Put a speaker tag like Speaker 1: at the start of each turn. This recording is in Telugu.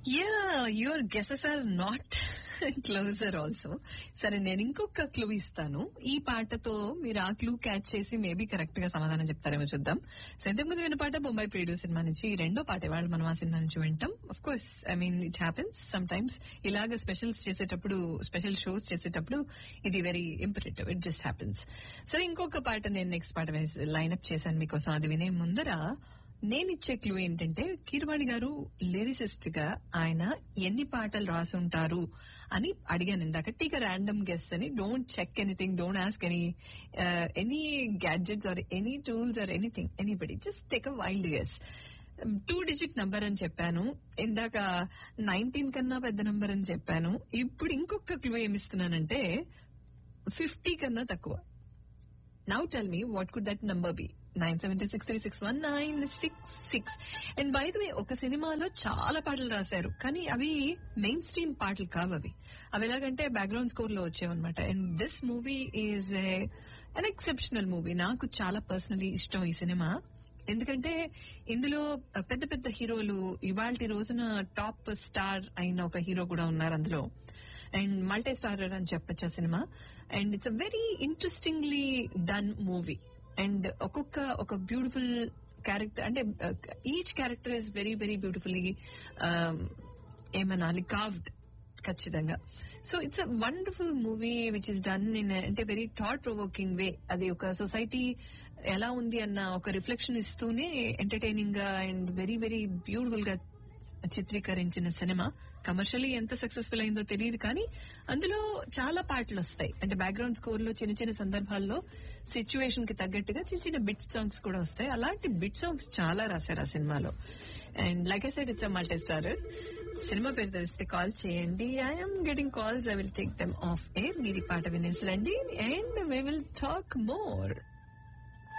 Speaker 1: yeah your guesses are not closer also సరే నేను ఇంకొక క్లూ ఇస్తాను ఈ పాటతో మీరు ఆ క్లూ క్యాచ్ చేసి మేబీ కరెక్ట్ గా సమాధానం చెప్తారేమో చూద్దాం సో ఇంతకు ముందు విన్న పాట బొంబాయి ప్రియుడు సినిమా నుంచి ఈ రెండో పాట వాళ్ళు మనం ఆ సినిమా నుంచి వింటాం of course I mean it happens some times ఇలాగ స్పెషల్స్ చేసేటప్పుడు స్పెషల్ షోస్ చేసేటప్పుడు ఇది very imperative it just happens సరే ఇంకొక పాట నేను నెక్స్ట్ పాట లైన్అప్ చేశాను మీకోసం అది వినే ముందర నేనిచ్చే క్లూ ఏంటంటే కీరవాణి గారు లిరిసిస్ట్ గా ఆయన ఎన్ని పాటలు రాసి ఉంటారు అని అడిగాను ఇందాక టీక ర్యాండమ్ గెస్ అని don't check anything don't ask any any gadgets or any tools or anything anybody just take a wild guess two digit number అని చెప్పాను ఇందాక నైన్టీన్ కన్నా పెద్ద నంబర్ అని చెప్పాను ఇప్పుడు ఇంకొక క్లూ ఏమిస్తున్నానంటే ఫిఫ్టీ కన్నా తక్కువ now tell me what could that number be nine seven six three six one nine six six and by the way ఒక సినిమాలో చాలా పాటలు రాశారు కానీ అవి మెయిన్ స్ట్రీమ్ పాటలు కావు అవి అవి ఎలాగంటే బ్యాక్గ్రౌండ్ స్కోర్ లో వచ్చేవన్నమాట and this movie is an exceptional movie నాకు చాలా పర్సనలీ ఇష్టం ఈ సినిమా ఎందుకంటే ఇందులో పెద్ద పెద్ద హీరోలు ఇవాళ రోజున టాప్ స్టార్ అయిన ఒక హీరో కూడా ఉన్నారు అందులో అండ్ మల్టీ స్టారర్ అని చెప్పొచ్చు ఆ cinema and it's a very interestingly done movie and ఒక్కొక్క ఒక బ్యూటిఫుల్ క్యారెక్టర్ అంటే each character is very very beautifully ఏమనాలి కావ్డ్ ఖచ్చితంగా so it's a wonderful movie which is done in అంటే వెరీ థాట్ ప్రొవోకింగ్ వే అది ఒక సొసైటీ ఎలా ఉంది అన్న ఒక రిఫ్లెక్షన్ ఇస్తూనే ఎంటర్టైనింగ్ గా అండ్ వెరీ వెరీ బ్యూటిఫుల్ గా చిత్రీకరించిన సినిమా కమర్షియలీ ఎంత సక్సెస్ఫుల్ అయిందో తెలియదు కానీ అందులో చాలా పాటలు వస్తాయి అంటే బ్యాక్గ్రౌండ్ స్కోర్ లో చిన్న చిన్న సందర్భాల్లో సిచ్యువేషన్ కి తగ్గట్టుగా చిన్న చిన్న బిట్ సాంగ్స్ కూడా వస్తాయి అలాంటి బిట్ సాంగ్స్ చాలా రాశారు ఆ సినిమాలో and like aside it's a multi starrer cinema పేరు తెలిస్తే కాల్ చేయండి I'm getting calls I will take them off air మీది పాట వినేసి రండి and we will talk more